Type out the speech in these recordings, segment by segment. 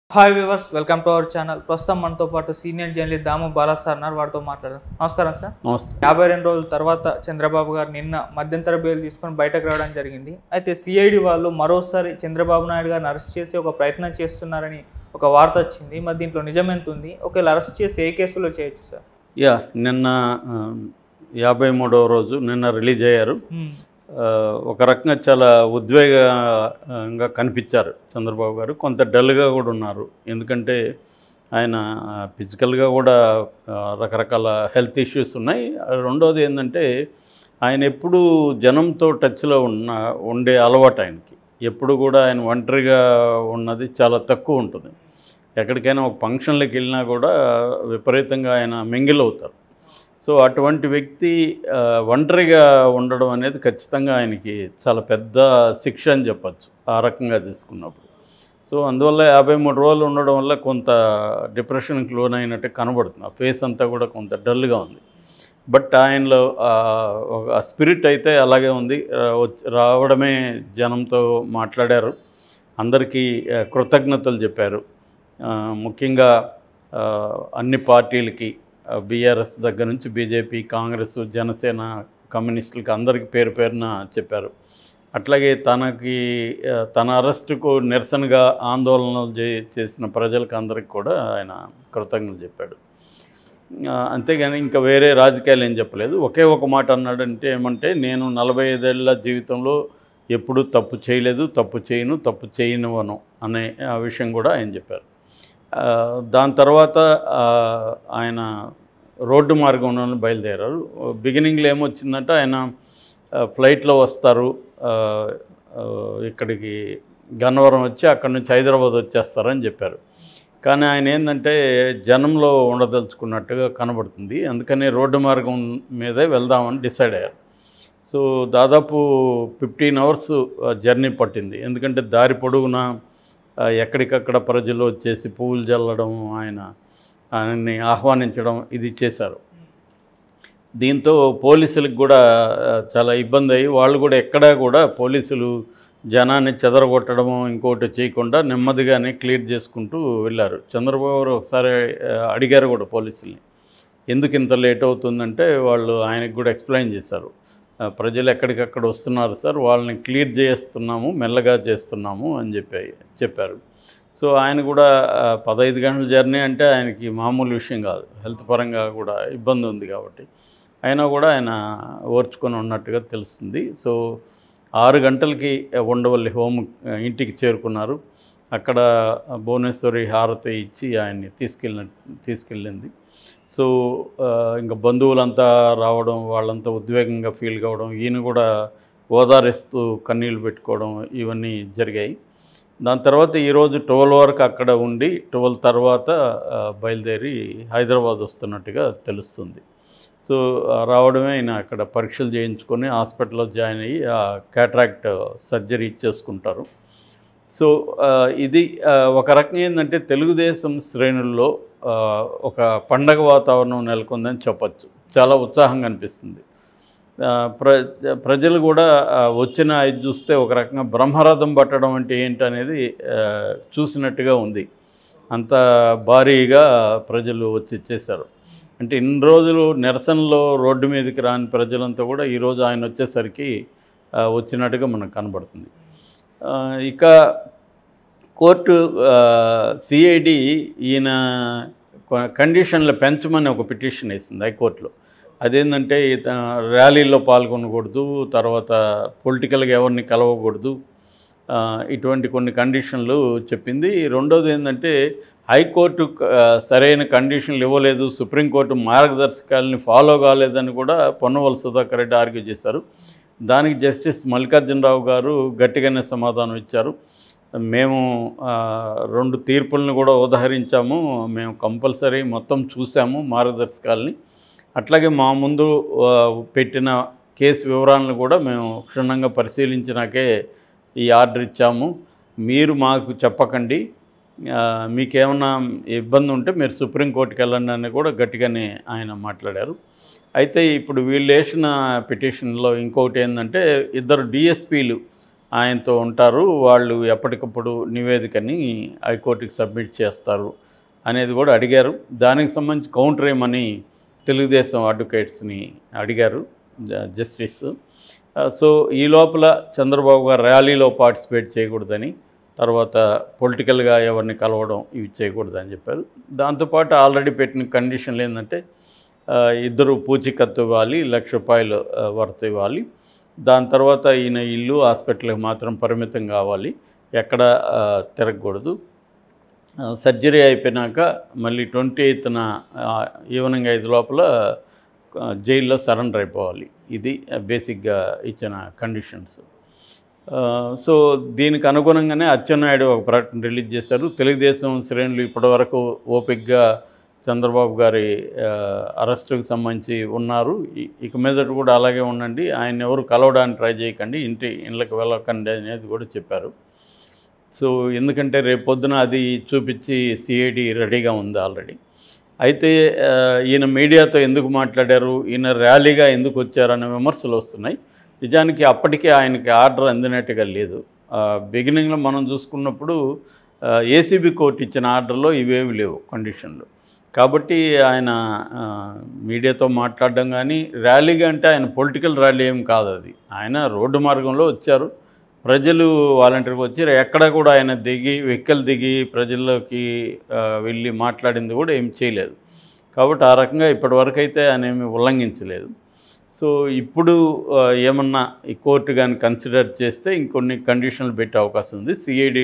Hi viewers welcome to our channel ప్రస్తుతం మనతో పాటు senior journalist Damu Bala sir ఉన్నారు వారితో మాట్లాడదాం నమస్కారం సార్ నమస్తే యాభై రెండు రోజుల తర్వాత చంద్రబాబు గారు నిన్న మధ్యంతర బెయిల్ తీసుకొని బయటకు రావడం జరిగింది అయితే సిఐడి వాళ్ళు మరోసారి చంద్రబాబు నాయుడు గారిని అరెస్ట్ చేసి ఒక ప్రయత్నం చేస్తున్నారని ఒక వార్త వచ్చింది మరి దీంట్లో నిజం ఎంత ఉంది ఒకవేళ అరెస్ట్ చేసి ఏ కేసులో చేయొచ్చు సార్ యా నిన్న ఆ, యాభై మూడవ రోజు నిన్న రిలీజ్ అయ్యారు హ్మ్. ఆ, ఒక రకంగా చాలా ఉద్వేగంగా కనిపించారు చంద్రబాబు గారు కొంత డల్గా కూడా ఉన్నారు ఎందుకంటే ఆయన ఫిజికల్గా కూడా ఆ, రకరకాల హెల్త్ ఇష్యూస్ ఉన్నాయి రెండోది ఏంటంటే ఆయన ఎప్పుడు జనంతో టచ్లో ఉన్న ఉండే అలవాటు ఆయనకి ఎప్పుడు కూడా ఆయన ఒంటరిగా ఉన్నది చాలా తక్కువ ఉంటుంది ఎక్కడికైనా ఒక ఫంక్షన్లకు వెళ్ళినా కూడా విపరీతంగా ఆయన మింగిల్ అవుతారు సో అటువంటి వ్యక్తి ఆ, ఒంటరిగా ఉండడం అనేది ఖచ్చితంగా ఆయనకి చాలా పెద్ద శిక్ష అని చెప్పచ్చు ఆ రకంగా తీసుకున్నప్పుడు సో అందువల్ల యాభై మూడు రోజులు ఉండడం వల్ల కొంత డిప్రెషన్కి లోన్ అయినట్టు కనబడుతుంది ఆ ఫేస్ అంతా కూడా కొంత డల్గా ఉంది బట్ ఆయనలో ఆ, ఒక స్పిరిట్ అయితే అలాగే ఉంది ఆ, వచ్చి రావడమే జనంతో మాట్లాడారు అందరికీ ఆ, కృతజ్ఞతలు చెప్పారు ఆ, ముఖ్యంగా ఆ, అన్ని పార్టీలకి బీఆర్ఎస్ దగ్గర నుంచి బీజేపీ కాంగ్రెస్ జనసేన కమ్యూనిస్టులకి అందరికీ పేరు పేరున చెప్పారు అట్లాగే తనకి ఆ, తన అరెస్టుకు నిరసనగా ఆందోళనలు చే- చేసిన ప్రజలకు అందరికి కూడా ఆయన కృతజ్ఞతలు చెప్పాడు ఆ, అంతేగాని ఇంకా వేరే రాజకీయాలు ఏం చెప్పలేదు ఒకే ఒక మాట అన్నాడంటే ఏమంటే నేను నలభై ఐదేళ్ల జీవితంలో ఎప్పుడూ తప్పు చేయలేదు తప్పు చేయను తప్పు చేయనివ్వను అనే ఆ విషయం కూడా ఆయన చెప్పారు ఆ, దాని తర్వాత ఆ, ఆయన రోడ్డు మార్గంలో బయలుదేరారు బిగినింగ్లో ఏమొచ్చిందంటే ఆయన ఆ, ఫ్లైట్లో వస్తారు ఆ, ఆ, ఇక్కడికి గన్నవరం వచ్చి అక్కడి నుంచి హైదరాబాద్ వచ్చేస్తారని చెప్పారు కానీ ఆయన ఏంటంటే జనంలో ఉండదలుచుకున్నట్టుగా కనబడుతుంది అందుకని రోడ్డు మార్గం మీదే వెళ్దామని డిసైడ్ అయ్యారు సో దాదాపు ఫిఫ్టీన్ అవర్స్ జర్నీ పట్టింది ఎందుకంటే దారి పొడవునా ఆ, ఎక్కడికక్కడ ప్రజలు వచ్చేసి పువ్వులు జల్లడం ఆయన ఆయన్ని ఆహ్వానించడం ఇది చేశారు దీంతో పోలీసులకు కూడా ఆ, చాలా ఇబ్బంది అయ్యి వాళ్ళు కూడా ఎక్కడా కూడా పోలీసులు జనాన్ని చెదరగొట్టడము ఇంకోటి చేయకుండా నెమ్మదిగానే క్లియర్ చేసుకుంటూ వెళ్ళారు చంద్రబాబు గారు ఒకసారి ఆ, అడిగారు కూడా పోలీసుల్ని ఎందుకు ఇంత లేట్ అవుతుందంటే వాళ్ళు ఆయనకు కూడా ఎక్స్ప్లెయిన్ చేశారు ఆ, ప్రజలు ఎక్కడికక్కడ వస్తున్నారు సార్ వాళ్ళని క్లియర్ చేస్తున్నాము మెల్లగా చేస్తున్నాము అని చెప్పి చెప్పారు సో ఆయన కూడా ఆ, పదహైదు గంటల జర్నీ అంటే ఆయనకి మామూలు విషయం కాదు హెల్త్ పరంగా కూడా ఇబ్బంది ఉంది కాబట్టి అయినా కూడా ఆయన ఓర్చుకొని ఉన్నట్టుగా తెలుస్తుంది సో ఆరు గంటలకి ఉండవల్లి హోమ్ ఆ, ఇంటికి చేరుకున్నారు అక్కడ భువనేశ్వరి హారతి ఇచ్చి ఆయన్ని తీసుకెళ్ళిన తీసుకెళ్ళింది సో ఆ, ఇంకా బంధువులంతా రావడం వాళ్ళంతా ఉద్వేగంగా ఫీల్ కావడం ఈయన కూడా ఓదారిస్తూ కన్నీళ్ళు పెట్టుకోవడం ఇవన్నీ జరిగాయి దాని తర్వాత ఈరోజు ట్వెల్వ్ వరకు అక్కడ ఉండి ట్వెల్వ్ తర్వాత ఆ, బయలుదేరి హైదరాబాద్ వస్తున్నట్టుగా తెలుస్తుంది సో ఆ, రావడమే ఆయన అక్కడ పరీక్షలు చేయించుకొని హాస్పిటల్లో జాయిన్ అయ్యి ఆ క్యాట్రాక్ట్ సర్జరీ ఇచ్చేసుకుంటారు సో ఆ, ఇది ఆ, ఒక రకంగా ఏంటంటే తెలుగుదేశం శ్రేణుల్లో ఆ, ఒక పండగ వాతావరణం నెలకొందని చెప్పచ్చు చాలా ఉత్సాహంగా అనిపిస్తుంది ఆ, ప్ర ప్రజలు కూడా ఆ, వచ్చిన ఇది చూస్తే ఒక రకంగా బ్రహ్మరథం పట్టడం అంటే ఏంటి అనేది ఆ, చూసినట్టుగా ఉంది అంత భారీగా ప్రజలు వచ్చి ఇచ్చేశారు అంటే ఇన్ని రోజులు నిరసనలో రోడ్డు మీదకి రాని ప్రజలంతా కూడా ఈరోజు ఆయన వచ్చేసరికి ఆ, వచ్చినట్టుగా మనకు కనబడుతుంది ఆ, ఇక కోర్టు సిఐడి ఈయన కొ- కండిషన్లు పెంచమని ఒక పిటిషన్ వేసింది హైకోర్టులో అదేంటంటే ఇత ర్యాలీల్లో పాల్గొనకూడదు తర్వాత పొలిటికల్గా ఎవరిని కలవకూడదు ఆ, ఇటువంటి కొన్ని కండిషన్లు చెప్పింది రెండోది ఏంటంటే హైకోర్టు ఆ, సరైన కండిషన్లు ఇవ్వలేదు సుప్రీంకోర్టు మార్గదర్శకాలని ఫాలో కాలేదని కూడా పొన్నవల్ సుధాకర్ రెడ్డి ఆర్గ్యూ చేశారు దానికి జస్టిస్ మల్లికార్జునరావు గారు గట్టిగానే సమాధానం ఇచ్చారు మేము ఆ, రెండు తీర్పులను కూడా ఉదహరించాము మేము కంపల్సరీ మొత్తం చూసాము మార్గదర్శకాలని అట్లాగే మా ముందు ఆ, పెట్టిన కేసు వివరాలను కూడా మేము క్షుణ్ణంగా పరిశీలించినాకే ఈ ఆర్డర్ ఇచ్చాము మీరు మాకు చెప్పకండి ఆ, మీకేమన్నా ఇబ్బంది ఉంటే మీరు సుప్రీంకోర్టుకి వెళ్ళండి అని కూడా గట్టిగానే ఆయన మాట్లాడారు అయితే ఇప్పుడు వీళ్ళు వేసిన పిటిషన్లో ఇంకొకటి ఏంటంటే ఇద్దరు డిఎస్పీలు ఆయనతో ఉంటారు వాళ్ళు ఎప్పటికప్పుడు నివేదికని హైకోర్టుకి సబ్మిట్ చేస్తారు అనేది కూడా అడిగారు దానికి సంబంధించి కౌంటర్ ఏమని తెలుగుదేశం అడ్వకేట్స్ని అడిగారు జ- జస్టిస్ ఆ, సో ఈ లోపల చంద్రబాబు గారు ర్యాలీలో పార్టిసిపేట్ చేయకూడదని తర్వాత పొలిటికల్గా ఎవరిని కలవడం ఇవి చేయకూడదని చెప్పారు దాంతోపాటు ఆల్రెడీ పెట్టిన కండిషన్లు ఏంటంటే ఆ, ఇద్దరు పూచికత్తు ఇవ్వాలి లక్ష రూపాయలు ఆ, వర్త్ ఇవ్వాలి దాని తర్వాత ఈయన ఇల్లు హాస్పిటల్కి మాత్రం పరిమితం కావాలి ఎక్కడ ఆ, తిరగకూడదు ఆ, సర్జరీ అయిపోయినాక మళ్ళీ ట్వంటీ ఎయిత్న ఈవినింగ్ ఐదు లోపల ఆ, జైల్లో సరెండర్ అయిపోవాలి ఇది బేసిక్గా ఇచ్చిన కండిషన్స్ ఆ, సో దీనికి అనుగుణంగానే అచ్చెన్నాయుడు ఒక ప్రకటన రిలీజ్ చేశారు తెలుగుదేశం శ్రేణులు ఇప్పటివరకు ఓపిక్గా చంద్రబాబు గారి ఆ, అరెస్టుకు సంబంధించి ఉన్నారు ఇ- ఇక మీదట కూడా అలాగే ఉండండి ఆయన ఎవరు కలవడానికి ట్రై చేయకండి ఇంటి ఇళ్ళకి వెళ్ళకండి అనేది కూడా చెప్పారు సో ఎందుకంటే రేపు పొద్దున అది చూపించి సిఐడి రెడీగా ఉంది ఆల్రెడీ అయితే ఆ, ఈయన మీడియాతో ఎందుకు మాట్లాడారు ఈయన ర్యాలీగా ఎందుకు వచ్చారనే విమర్శలు వస్తున్నాయి నిజానికి అప్పటికే ఆయనకి ఆర్డర్ అందినట్టుగా లేదు బిగినింగ్లో మనం చూసుకున్నప్పుడు ఏసీబీ కోర్టు ఇచ్చిన ఆర్డర్లో ఇవేవి లేవు కండిషన్లు కాబట్టి ఆయన ఆ, మీడియాతో మాట్లాడడం కానీ ర్యాలీగా అంటే ఆయన పొలిటికల్ ర్యాలీ ఏం కాదు అది ఆయన రోడ్డు మార్గంలో వచ్చారు ప్రజలు వాలంటీర్గా వచ్చి ఎక్కడ కూడా ఆయన దిగి వెహికల్ దిగి ప్రజల్లోకి ఆ, వెళ్ళి మాట్లాడింది కూడా ఏం చేయలేదు కాబట్టి ఆ రకంగా ఇప్పటివరకు అయితే ఆయన ఏమి ఉల్లంఘించలేదు సో ఇప్పుడు ఆ, ఏమన్నా ఈ కోర్టు కానీ కన్సిడర్ చేస్తే ఇంకొన్ని కండిషన్లు పెట్టే అవకాశం ఉంది సిఐడి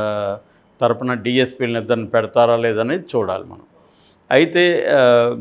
తరపున డిఎస్పీలను ఇద్దరిని పెడతారా లేదనేది చూడాలి మనం అయితే ఆ,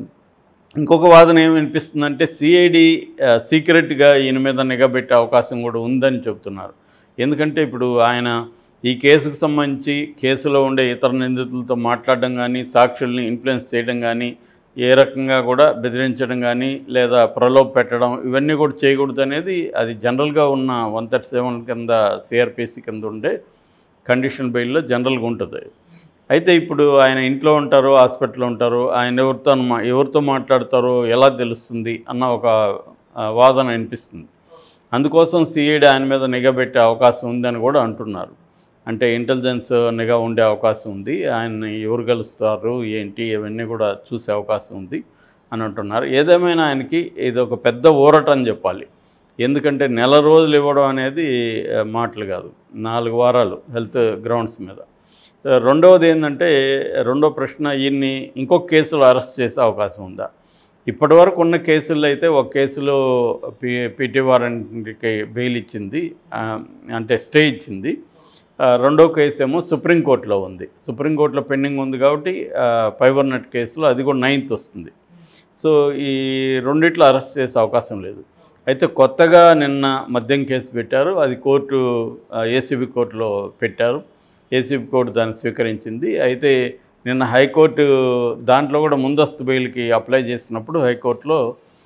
ఇంకొక వాదన ఏమి వినిపిస్తుందంటే సిఐడి సీక్రెట్గా ఈయన మీద నిఘా పెట్టే అవకాశం కూడా ఉందని చెప్తున్నారు ఎందుకంటే ఇప్పుడు ఆయన ఈ కేసుకు సంబంధించి కేసులో ఉండే ఇతర నిందితులతో మాట్లాడడం కానీ సాక్షుల్ని ఇన్ఫ్లుయెన్స్ చేయడం కానీ ఏ రకంగా కూడా బెదిరించడం కానీ లేదా ప్రలోభ పెట్టడం ఇవన్నీ కూడా చేయకూడదు అనేది అది జనరల్గా ఉన్న వన్ థర్టీ సెవెన్ కింద సిఆర్పిసి కింద ఉండే కండిషన్ బెయిల్లో జనరల్గా ఉంటుంది అయితే ఇప్పుడు ఆయన ఇంట్లో ఉంటారు హాస్పిటల్లో ఉంటారు ఆయన ఎవరితో మా ఎవరితో మాట్లాడతారో ఎలా తెలుస్తుంది అన్న ఒక ఆ, వాదన వినిపిస్తుంది అందుకోసం సిఐడి ఆయన మీద నిఘా పెట్టే అవకాశం ఉందని కూడా అంటున్నారు అంటే ఇంటెలిజెన్స్ నిఘా ఉండే అవకాశం ఉంది ఆయన్ని ఎవరు కలుస్తారు ఏంటి ఇవన్నీ కూడా చూసే అవకాశం ఉంది అని అంటున్నారు ఏదేమైనా ఆయనకి ఇది ఒక పెద్ద ఊరట అని చెప్పాలి ఎందుకంటే నెల రోజులు ఇవ్వడం అనేది ఆ, మాటలు కాదు నాలుగు వారాలు హెల్త్ గ్రౌండ్స్ మీద ఆ, రెండవది ఏంటంటే రెండో ప్రశ్న ఈయన్ని ఇంకొక కేసులో అరెస్ట్ చేసే అవకాశం ఉందా ఇప్పటివరకు ఉన్న కేసుల్లో అయితే ఒక కేసులో పి పిటి వారెంట్కి బెయిల్ ఇచ్చింది ఆ, అంటే స్టే ఇచ్చింది ఆ, రెండో కేసు ఏమో సుప్రీంకోర్టులో ఉంది సుప్రీంకోర్టులో పెండింగ్ ఉంది కాబట్టి ఫైబర్ నెట్ కేసులో అది కూడా నైన్త్ వస్తుంది సో ఈ రెండిట్లో అరెస్ట్ చేసే అవకాశం లేదు అయితే కొత్తగా నిన్న మద్యం కేసు పెట్టారు అది కోర్టు ఏసీబీ కోర్టులో పెట్టారు ఏసీబీ కోర్టు దాన్ని స్వీకరించింది అయితే నిన్న హైకోర్టు దాంట్లో కూడా ముందస్తు బెయిల్కి అప్లై చేసినప్పుడు హైకోర్టులో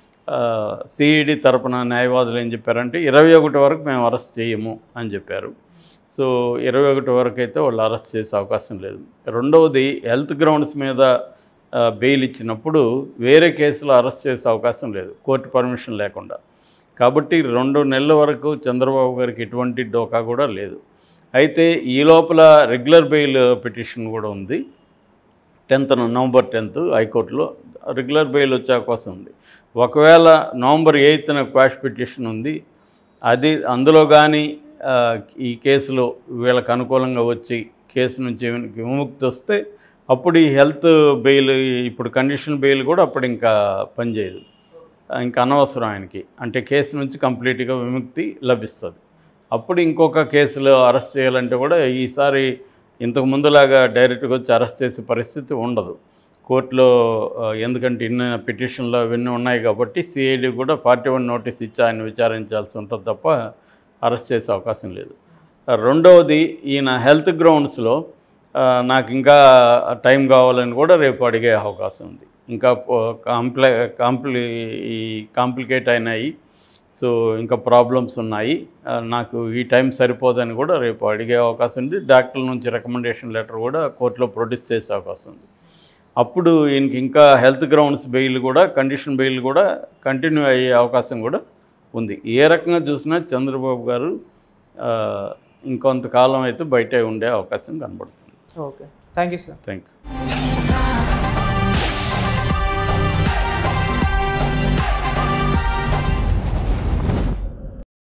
సిఈడి తరపున న్యాయవాదులు ఏం చెప్పారంటే ఇరవై ఒకటి వరకు మేము అరెస్ట్ చేయము అని చెప్పారు సో ఇరవై ఒకటి వరకు అయితే వాళ్ళు అరెస్ట్ చేసే అవకాశం లేదు రెండవది హెల్త్ గ్రౌండ్స్ మీద ఆ, బెయిల్ ఇచ్చినప్పుడు వేరే కేసులో అరెస్ట్ చేసే అవకాశం లేదు కోర్టు పర్మిషన్ లేకుండా కాబట్టి రెండు నెలల వరకు చంద్రబాబు గారికి ఎటువంటి డోకా కూడా లేదు అయితే ఈ లోపల రెగ్యులర్ బెయిల్ పిటిషన్ కూడా ఉంది టెన్త్ నవంబర్ టెన్త్ హైకోర్టులో రెగ్యులర్ బెయిల్ వచ్చే అవకాశం ఉంది ఒకవేళ నవంబర్ ఎయిత్న క్వాష్ పిటిషన్ ఉంది అది అందులో కానీ ఆ, ఈ కేసులో వీళ్ళకి అనుకూలంగా వచ్చి కేసు నుంచి ఈయనకి విముక్తి వస్తే అప్పుడు ఈ హెల్త్ బెయిల్ ఇప్పుడు కండిషన్ బెయిల్ కూడా అప్పుడు ఇంకా పనిచేయదు ఇంకా అనవసరం ఆయనకి అంటే కేసు నుంచి కంప్లీట్గా విముక్తి లభిస్తుంది అప్పుడు ఇంకొక కేసులో అరెస్ట్ చేయాలంటే కూడా ఈసారి ఇంతకు ముందులాగా డైరెక్ట్గా వచ్చి అరెస్ట్ చేసే పరిస్థితి ఉండదు కోర్టులో ఆ, ఎందుకంటే ఇన్ని పిటిషన్లు ఇవన్నీ ఉన్నాయి కాబట్టి సిఐడి కూడా ఫార్టీ వన్ నోటీస్ ఇచ్చి ఆయన విచారించాల్సి ఉంటుంది తప్ప అరెస్ట్ చేసే అవకాశం లేదు ఆ, రెండవది ఈయన హెల్త్ గ్రౌండ్స్లో ఆ, నాకు ఇంకా టైం కావాలని కూడా రేపు అడిగే అవకాశం ఉంది ఇంకా కాంప్లే కాంప్లి ఈ కాంప్లికేట్ అయినాయి సో ఇంకా ప్రాబ్లమ్స్ ఉన్నాయి ఆ, నాకు ఈ టైం సరిపోదని కూడా రేపు అడిగే అవకాశం ఉంది డాక్టర్ల నుంచి రికమెండేషన్ లెటర్ కూడా కోర్టులో ప్రొడ్యూస్ చేసే అవకాశం ఉంది అప్పుడు ఈయనకి ఇంకా హెల్త్ గ్రౌండ్స్ బెయిల్ కూడా కండిషన్ బెయిల్ కూడా కంటిన్యూ అయ్యే అవకాశం కూడా ఉంది ఏ రకంగా చూసినా చంద్రబాబు గారు ఆ, ఇంకొంతకాలం అయితే బయటే ఉండే అవకాశం కనబడుతుంది okay thank you sir thank you